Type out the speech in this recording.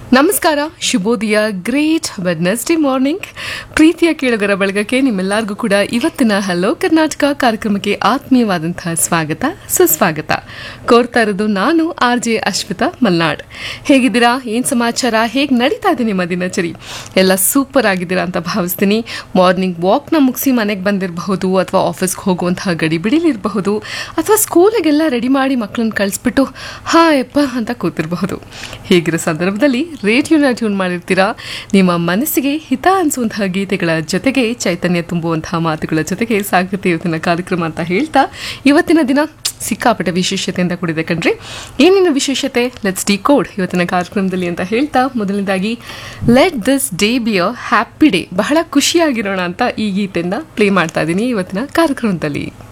ನಮಸ್ಕಾರ ಶುಭೋದಯ great Wednesday morning ಪ್ರೀತಿಯ ಕೇಳುಗರ ಬಳಗಕ್ಕೆ ನಿಮ್ಮೆಲ್ಲರಿಗೂ ಕೂಡ ಇವತ್ತಿನ ಹಲೋ ಕರ್ನಾಟಕ ಕಾರ್ಯಕ್ರಮಕ್ಕೆ ಆತ್ಮೀಯವಾದಂತಹ ಸ್ವಾಗತ ಸುಸ್ವಾಗತ ಕೋರ್ತಾ ಇರೋದು ನಾನು ಆರ್ ಜೆ ಅಶ್ವಿತಾ ಮಲ್ನಾಡ್ ಹೇಗಿದ್ದೀರಾ ಏನ್ ಸಮಾಚಾರ ಹೇಗೆ ನಡೀತಾ ಇದೆ ನಿಮ್ಮ ದಿನಚರಿ ಎಲ್ಲ ಸೂಪರ್ ಆಗಿದ್ದೀರಾ ಅಂತ ಭಾವಿಸ್ತೀನಿ ಮಾರ್ನಿಂಗ್ ವಾಕ್ನ ಮುಗಿಸಿ ಮನೆಗೆ ಬಂದಿರಬಹುದು ಅಥವಾ ಆಫೀಸ್ಗೆ ಹೋಗುವಂತಹ ಗಡಿಬಿಡಿಲಿರಬಹುದು ಅಥವಾ ಸ್ಕೂಲಿಗೆಲ್ಲ ರೆಡಿ ಮಾಡಿ ಮಕ್ಕಳನ್ನ ಕಳಿಸ್ಬಿಟ್ಟು ಹಾ ಯಪ್ಪ ಅಂತ ಕೂತಿರಬಹುದು ಹೀಗಿರೋ ಸಂದರ್ಭದಲ್ಲಿ ರೇಡಿಯೋನ ಟ್ಯೂನ್ ಮಾಡಿರ್ತೀರಾ ನಿಮ್ಮ ಮನಸ್ಸಿಗೆ ಹಿತ ಅನಿಸುವಂತಹ ಗೀತೆಗಳ ಜೊತೆಗೆ ಚೈತನ್ಯ ತುಂಬುವಂತಹ ಮಾತುಗಳ ಜೊತೆಗೆ ಸಾಗುತ್ತೆ ಇವತ್ತಿನ ಕಾರ್ಯಕ್ರಮ ಅಂತ ಹೇಳ್ತಾ ಇವತ್ತಿನ ದಿನ ಸಿಕ್ಕಾಪಟ್ಟೆ ವಿಶೇಷತೆಯಿಂದ ಕೂಡಿದೆ ಕಣ್ರಿ ಏನೇನು ವಿಶೇಷತೆ ಲೆಟ್ಸ್ ಡಿ ಕೋಡ್ ಇವತ್ತಿನ ಕಾರ್ಯಕ್ರಮದಲ್ಲಿ ಅಂತ ಹೇಳ್ತಾ ಮೊದಲನೇದಾಗಿ let this day be a happy day ಬಹಳ ಖುಷಿಯಾಗಿರೋಣ ಅಂತ ಈ ಗೀತೆಯಿಂದ ಪ್ಲೇ ಮಾಡ್ತಾ ಇದ್ದೀನಿ ಇವತ್ತಿನ ಕಾರ್ಯಕ್ರಮದಲ್ಲಿ